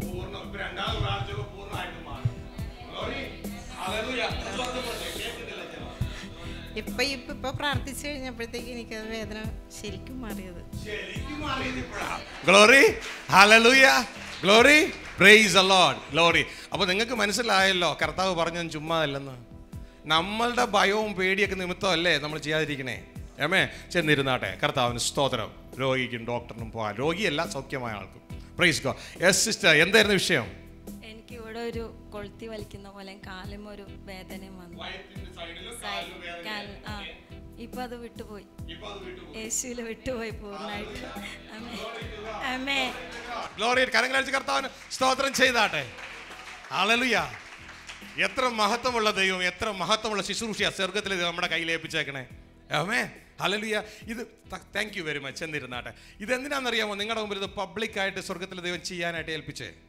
ഇപ്പൊ ഇപ്പൊ ഇപ്പൊ പ്രാർത്ഥിച്ചു കഴിഞ്ഞപ്പോഴത്തേക്ക് എനിക്കത് വേദന ശരിക്കും മാറിയത് glory hallelujah glory praise the Lord glory അപ്പോൾ നിങ്ങൾക്ക് മനസ്സിലായല്ലോ കർത്താവ് പറഞ്ഞത് ചുമ്മാ അല്ലെന്ന് നമ്മളുടെ ഭയവും പേടിയൊക്കെ നിമിത്തമല്ലേ നമ്മൾ ചെയ്യാതിരിക്കണേ ഏമേ ചെന്നിരുന്നാട്ടെ കർത്താവിന് സ്തോത്രം രോഗിക്കും ഡോക്ടറിനും പോകാം രോഗിയല്ല സൗഖ്യമായ ആൾക്കും പ്രൈസ് ഗോ യെസ് സിസ്റ്റർ എന്തായിരുന്നു വിഷയം എനിക്ക് ഇവിടെ ഒരു കൊളുത്തി വലിക്കുന്ന പോലെ കാലും ഒരു വേദനയും വന്നു കാൽ- ആ ഇപ്പൊ അത് വിട്ടുപോയി യേശുവിൽ വിട്ടുപോയി പൂർണ്ണമായിട്ട് അമ്മേ അമ്മേ ഗ്ലോറി കരങ്ങളടിച്ച് കർത്താവിന് സ്തോത്രം ചെയ്താട്ടെ ഹല്ലേലൂയ എത്ര മഹത്വമുള്ള ദൈവം എത്ര മഹത്വമുള്ള ശുശ്രൂഷ സ്വർഗത്തിൽ ഇത് നമ്മുടെ കയ്യിൽ ഏൽപ്പിച്ചേക്കണേ ആമേ ഹല്ലേലൂയ ഇത് താങ്ക് യു വെരി മച്ച് എന്നിരുന്നാട്ടെ ഇത് എന്തിനാണെന്നറിയാമോ നിങ്ങളുടെ മുമ്പിൽ ഇത് പബ്ലിക്കായിട്ട് സ്വർഗത്തിൽ ദൈവം ചെയ്യാനായിട്ട് ഏൽപ്പിച്ചേ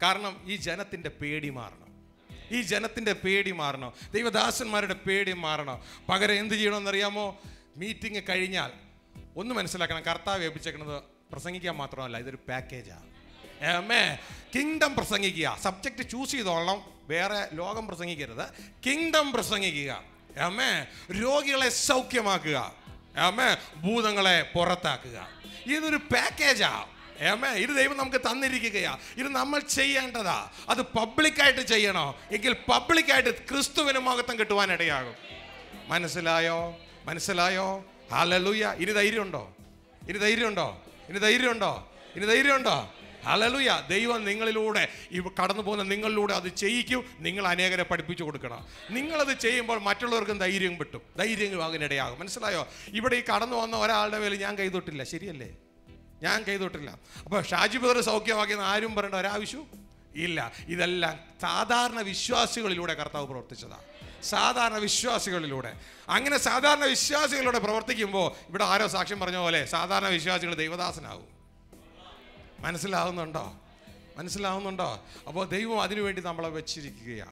കാരണം ഈ ജനത്തിൻ്റെ പേടി മാറണം ഈ ജനത്തിൻ്റെ പേടി മാറണം ദൈവദാസന്മാരുടെ പേടി മാറണം പകരം എന്ത് ചെയ്യണമെന്നറിയാമോ മീറ്റിംഗ് കഴിഞ്ഞാൽ ഒന്ന് മനസ്സിലാക്കണം കർത്താവ് ഏൽപ്പിച്ചേക്കുന്നത് പ്രസംഗിക്കാൻ മാത്രമല്ല ഇതൊരു പാക്കേജാണ് ഏമേ കിങ്ഡം പ്രസംഗിക്കുക സബ്ജക്റ്റ് ചൂസ് ചെയ്തോളണം വേറെ ലോകം പ്രസംഗിക്കരുത് കിങ്ഡം പ്രസംഗിക്കുക ഏമേ രോഗികളെ സൗഖ്യമാക്കുക ഏമേ ഭൂതങ്ങളെ പുറത്താക്കുക ഇതൊരു പാക്കേജാ ഏമേ ഇത് ദൈവം നമുക്ക് തന്നിരിക്കുകയാ ഇത് നമ്മൾ ചെയ്യേണ്ടതാ അത് പബ്ലിക്കായിട്ട് ചെയ്യണോ എങ്കിൽ പബ്ലിക്കായിട്ട് ക്രിസ്തുവിന് മഹത്വം കിട്ടുവാൻ ഇടയാകും മനസ്സിലായോ മനസ്സിലായോ ഹാലലൂയ ഇനി ധൈര്യമുണ്ടോ ഇനി ധൈര്യമുണ്ടോ ഇനി ധൈര്യമുണ്ടോ ഇനി ധൈര്യമുണ്ടോ ഹലലുയ ദൈവം നിങ്ങളിലൂടെ ഇവ കടന്നു പോകുന്ന നിങ്ങളിലൂടെ അത് ചെയ്യിക്കും നിങ്ങൾ അനേകരെ പഠിപ്പിച്ചു കൊടുക്കണം നിങ്ങളത് ചെയ്യുമ്പോൾ മറ്റുള്ളവർക്കും ധൈര്യം കിട്ടും ധൈര്യം വാങ്ങാനിടയാകും മനസ്സിലായോ ഇവിടെ ഈ കടന്നു വന്ന ഒരാളുടെ മേൽ ഞാൻ കൈതൊട്ടില്ല ശരിയല്ലേ ഞാൻ കൈതൊട്ടില്ല അപ്പോൾ ഷാജി ബദർ സൗഖ്യമാക്കിയെന്ന് ആരും പറയേണ്ട ഒരാവശ്യവും ഇല്ല ഇതെല്ലാം സാധാരണ വിശ്വാസികളിലൂടെ കർത്താവ് പ്രവർത്തിച്ചതാണ് സാധാരണ വിശ്വാസികളിലൂടെ അങ്ങനെ സാധാരണ വിശ്വാസികളിലൂടെ പ്രവർത്തിക്കുമ്പോൾ ഇവിടെ ആരോ സാക്ഷ്യം പറഞ്ഞ പോലെ സാധാരണ വിശ്വാസികൾ ദൈവദാസനാകും മനസ്സിലാവുന്നുണ്ടോ മനസ്സിലാവുന്നുണ്ടോ അപ്പോൾ ദൈവം അതിനുവേണ്ടി നമ്മളെ വെച്ചിരിക്കുകയാണ്